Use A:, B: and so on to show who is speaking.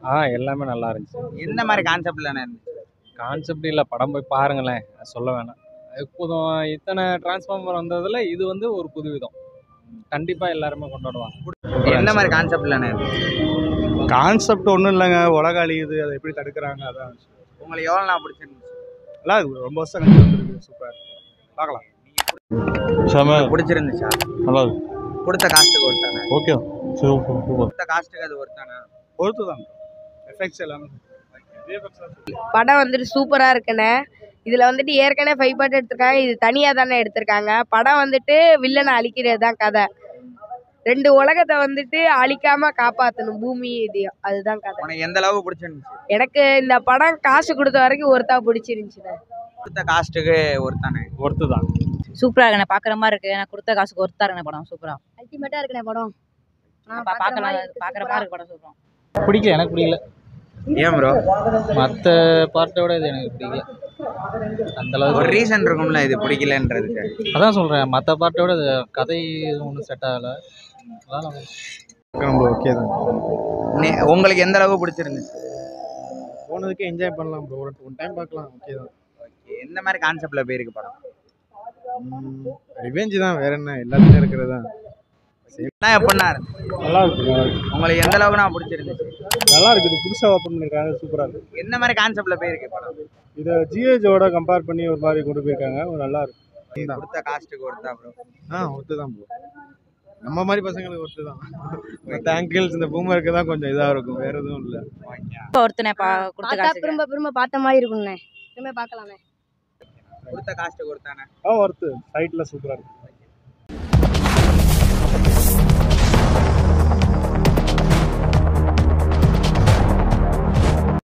A: ஆ எல்லாமே நல்லா இருந்துச்சு
B: எந்த மாதிரி கான்செப்ட்ல இருந்துச்சு
A: கான்செப்ட் இல்லை படம் போய் பாருங்களேன் அது சொல்ல வேணாம் எப்போதும் இத்தனை டிரான்ஸ்ஃபார்மர் வந்ததில் இது வந்து ஒரு புதுவிதம் கண்டிப்பாக எல்லாருமே கொண்டாடுவாங்க
B: எந்த மாதிரி கான்செப்ட்ல இருந்துச்சு
C: கான்செப்ட் ஒன்றும் இல்லைங்க உலக அழியுது அதை எப்படி தடுக்கிறாங்க அதான்
B: உங்களுக்கு எவ்வளோ நான் பிடிச்சிருந்துச்சு
C: நல்லா இருக்கு ரொம்ப வருஷம் கழிச்சு வந்துருக்கு சூப்பர் பார்க்கலாம் செம
B: பிடிச்சிருந்துச்சா
C: நல்லா இருக்கு
B: கொடுத்த காஸ்ட்டுக்கு ஒருத்தானே
C: ஓகே சூப்பர் சூப்பர்
B: கொடுத்த காஸ்ட்டுக்கு அது ஒருத்தானே
C: பொறுத்து தான் எஃபெக்ட்ஸ் எல்லாமே
D: படம் வந்துட்டு சூப்பராக இருக்குண்ணே இதில் வந்துட்டு ஏற்கனவே ஃபைவ் பார்ட் எடுத்திருக்காங்க இது தனியாக தானே எடுத்திருக்காங்க படம் வந்துட்டு வில்லனை அழிக்கிறது தான் கதை ரெண்டு உலகத்தை வந்துட்டு அழிக்காம காப்பாற்றணும் பூமி இதையும் அதுதான் கதை
B: உனக்கு எந்த அளவு பிடிச்சிருந்துச்சு
D: எனக்கு இந்த படம் காசு கொடுத்த வரைக்கும் ஒருத்தா பிடிச்சிருந்துச்சுண்ணே
B: கொடுத்த காஸ்ட்டுக்கு ஒருத்தானே
C: ஒர்த்து தான்
E: சூப்பரா இருக்குண்ணே பாக்குற மாதிரி இருக்கு நான் கொடுத்த காசுக்கு ஒருத்தா இருக்குண்ணே படம் சூப்பரா
D: அல்டிமேட்டாக இருக்குண்ணே படம்
E: பாக்கலாம் பாக்குற மாதிரி இருக்கு படம் சூப்பரா
A: பிடிக்கல எனக்கு பிடிக்கல
B: ஏன் ப்ரோ
A: மற்ற பார்ட்டை விட இது எனக்கு பிடிக்கல அந்த அளவுக்கு
B: ஒரு ரீசன் இருக்கும்ல இது பிடிக்கலன்றதுக்கு
A: அதான் சொல்கிறேன் மற்ற பார்ட்டை விட இது கதை ஒன்றும் செட் ஆகலை அதான் நம்ம
C: ஓகே தான்
B: நீ- உங்களுக்கு எந்த அளவு பிடிச்சிருந்துச்சு
C: போனதுக்கு என்ஜாய் பண்ணலாம் ப்ரோ ஒரு ஒன் டைம் பார்க்கலாம் ஓகே தான்
B: Okay. எந்த மாதிரி கான்செப்ட்ல போயிருக்கு படம்
C: ரிவெஞ்ச் தான் வேற என்ன எல்லாத்துலேயும் இருக்கிறது தான்
B: என்ன எப்படின்னா இருந்துச்சு
C: நல்லா இருக்கு நல்லா இருக்கு
B: உங்களுக்கு எந்த அளவுக்கு நான் பிடிச்சிருந்துச்சு
C: நல்லா இருக்கு இது புதுசாக ஓப்பன் பண்ணியிருக்காங்க சூப்பராக இருக்கு
B: எந்த மாதிரி கான்செப்ட்ல போயிருக்கு படம்
C: இதை ஜிஹெச்சோட கம்பேர் பண்ணி ஒரு மாதிரி கொண்டு போயிருக்காங்க ஒரு நல்லா இருக்கு தான்
B: கொடுத்த காஸ்ட்டுக்கு ஒருத்தா ப்ரோ
C: ஆ ஒர்த்து தான் ப்ரோ நம்ம மாதிரி பசங்களுக்கு ஒர்த்து தான் மற்ற ஆங்கிள்ஸ் இந்த பூமருக்கு தான் கொஞ்சம் இதாக இருக்கும் வேற எதுவும் இல்லை
E: ஒருத்தனே பா கொடுத்த
D: பார்த்தா
E: காசுக்கு
D: திரும்ப திரும்ப பார்த்த மாதிரி இருக்கும்ண்ணே திரும்ப பார்க்கலாண்ணே
B: கொடுத்த காஸ்ட்டுக்கு ஒருத்தானே
C: ஆ ஒர்த்து சைட்டில் சூப்பராக இருக்கு